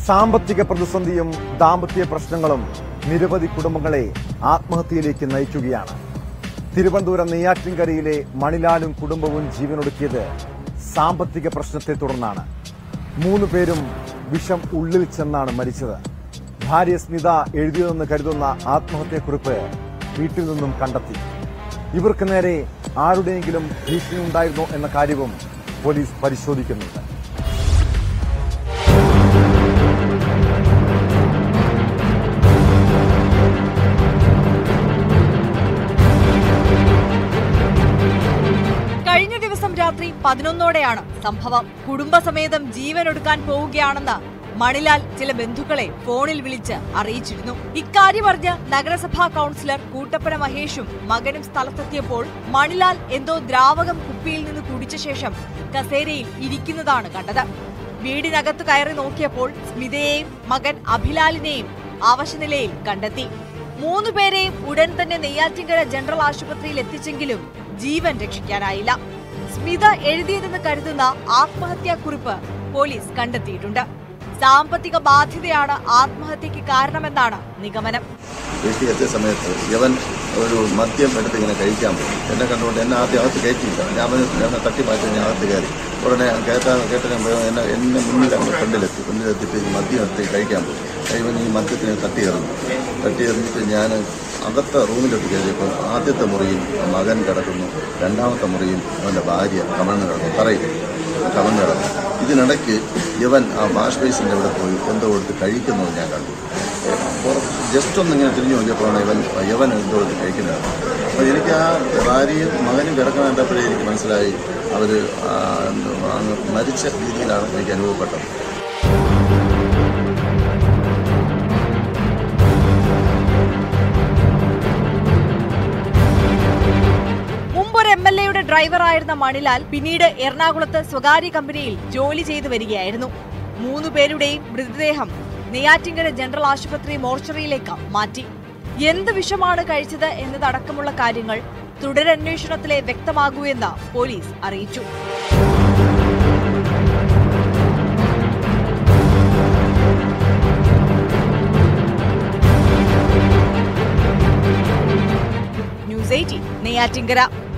സാമ്പത്തിക പ്രതിസന്ധിയും ദാമ്പത്യ പ്രശ്നങ്ങളും നിരവധി കുടുംബങ്ങളെ ആത്മഹത്യയിലേക്ക് നയിക്കുകയാണ് തിരുവനന്തപുരം നെയ്യാറ്റിൻകരയിലെ മണിലാലും കുടുംബവും ജീവനൊടുക്കിയത് സാമ്പത്തിക പ്രശ്നത്തെ തുടർന്നാണ് മൂന്ന് പേരും വിഷം ഉള്ളിൽ ചെന്നാണ് മരിച്ചത് ഭാര്യ സ്മിത എഴുതിയതെന്ന് കരുതുന്ന ആത്മഹത്യക്കുറിപ്പ് വീട്ടിൽ നിന്നും കണ്ടെത്തി ഇവർക്ക് നേരെ ആരുടെയെങ്കിലും ഭീഷണി ഉണ്ടായിരുന്നോ എന്ന കാര്യവും പോലീസ് പരിശോധിക്കുന്നുണ്ട് കഴിഞ്ഞ ദിവസം രാത്രി പതിനൊന്നോടെയാണ് സംഭവം കുടുംബസമേതം ജീവൻ ഒടുക്കാൻ പോവുകയാണെന്ന് മണിലാൽ ചില ബന്ധുക്കളെ ഫോണിൽ വിളിച്ച് അറിയിച്ചിരുന്നു ഇക്കാര്യം അറിഞ്ഞ് നഗരസഭാ കൗൺസിലർ കൂട്ടപ്പന മഹേഷും മകനും സ്ഥലത്തെത്തിയപ്പോൾ മണിലാൽ എന്തോ ദ്രാവകം കുപ്പിയിൽ നിന്ന് കുടിച്ച ശേഷം കസേരയിൽ ഇരിക്കുന്നതാണ് കണ്ടത് വീടിനകത്ത് കയറി നോക്കിയപ്പോൾ സ്മിതയെയും മകൻ അഭിലാലിനെയും അവശനിലയിൽ കണ്ടെത്തി മൂന്നുപേരെയും ഉടൻ തന്നെ നെയ്യാറ്റിൻകര ജനറൽ ആശുപത്രിയിൽ എത്തിച്ചെങ്കിലും ജീവൻ രക്ഷിക്കാനായില്ല സ്മിത എഴുതിയതെന്ന് കരുതുന്ന ആത്മഹത്യാക്കുറിപ്പ് പോലീസ് കണ്ടെത്തിയിട്ടുണ്ട് സാമ്പത്തിക ബാധ്യതയാണ് ആത്മഹത്യക്ക് കാരണമെന്നാണ് നിഗമനം വീട്ടിൽ എത്തിയ സമയത്ത് ഇവൻ ഒരു മദ്യം എടുത്ത് ഇങ്ങനെ കഴിക്കാൻ പോയി എന്നെ കണ്ടുകൊണ്ട് എന്നെ ആദ്യം അകത്ത് കയറ്റിയില്ല ഞാൻ അവന് എന്നെ തട്ടി മാറ്റി ഞാൻ അകത്ത് കയറി ഉടനെ കേട്ടാ കേട്ട എന്നെ എന്നെ മുന്നിൽ അങ്ങ് ഫ്രണ്ടിലെത്തി ഫ്രണ്ടിലെത്തിയിട്ട് ഈ മദ്യം എടുത്ത് കഴിക്കാൻ പോയി ഇവൻ ഈ മദ്യത്തിനെ തട്ടി എറിഞ്ഞു തട്ടി എറിഞ്ഞിട്ട് ഞാൻ അകത്തെ റൂമിലോട്ട് കയറിയപ്പോൾ ആദ്യത്തെ മുറിയും മകൻ കിടക്കുന്നു രണ്ടാമത്തെ മുറിയും അവൻ്റെ ഭാര്യ കമഴ്ന്ന് കിടന്നു തറയിൽ കമഴ്ന്ന് കിടന്നു ഇതിനിടയ്ക്ക് ഇവൻ ആ വാഷ് ബേസിൻ്റെ അവിടെ പോയി എന്തോ കൊടുത്ത് കഴിക്കുന്നത് ഞാൻ കണ്ടു ജസ്റ്റ് ഒന്ന് ഇങ്ങനെ തിരിഞ്ഞു നോക്കിയപ്പോഴാണ് ഇവൻ യവൻ എന്തോ എടുത്ത് കഴിക്കുന്നത് അപ്പോൾ എനിക്ക് ആ ഭാര്യയും മകനും കിടക്കുന്ന കണ്ടപ്പോഴേ എനിക്ക് മനസ്സിലായി അവർ മരിച്ച രീതിയിലാണ് എനിക്ക് അനുഭവപ്പെട്ടത് മുമ്പൊരു എം എൽ എയുടെ ഡ്രൈവറായിരുന്ന മണിലാൽ പിന്നീട് എറണാകുളത്ത് സ്വകാര്യ കമ്പനിയിൽ ജോലി ചെയ്തു വരികയായിരുന്നു മൂന്നു പേരുടെയും മൃതദേഹം നെയ്യാറ്റിൻകര ജനറൽ ആശുപത്രി മോർച്ചറിയിലേക്ക് മാറ്റി എന്ത് വിഷമാണ് കഴിച്ചത് എന്നതടക്കമുള്ള കാര്യങ്ങൾ തുടരന്വേഷണത്തിലെ വ്യക്തമാകൂ എന്ന് പോലീസ് അറിയിച്ചു ന്യൂസ് എയ്റ്റീൻ നെയ്യാറ്റിൻകര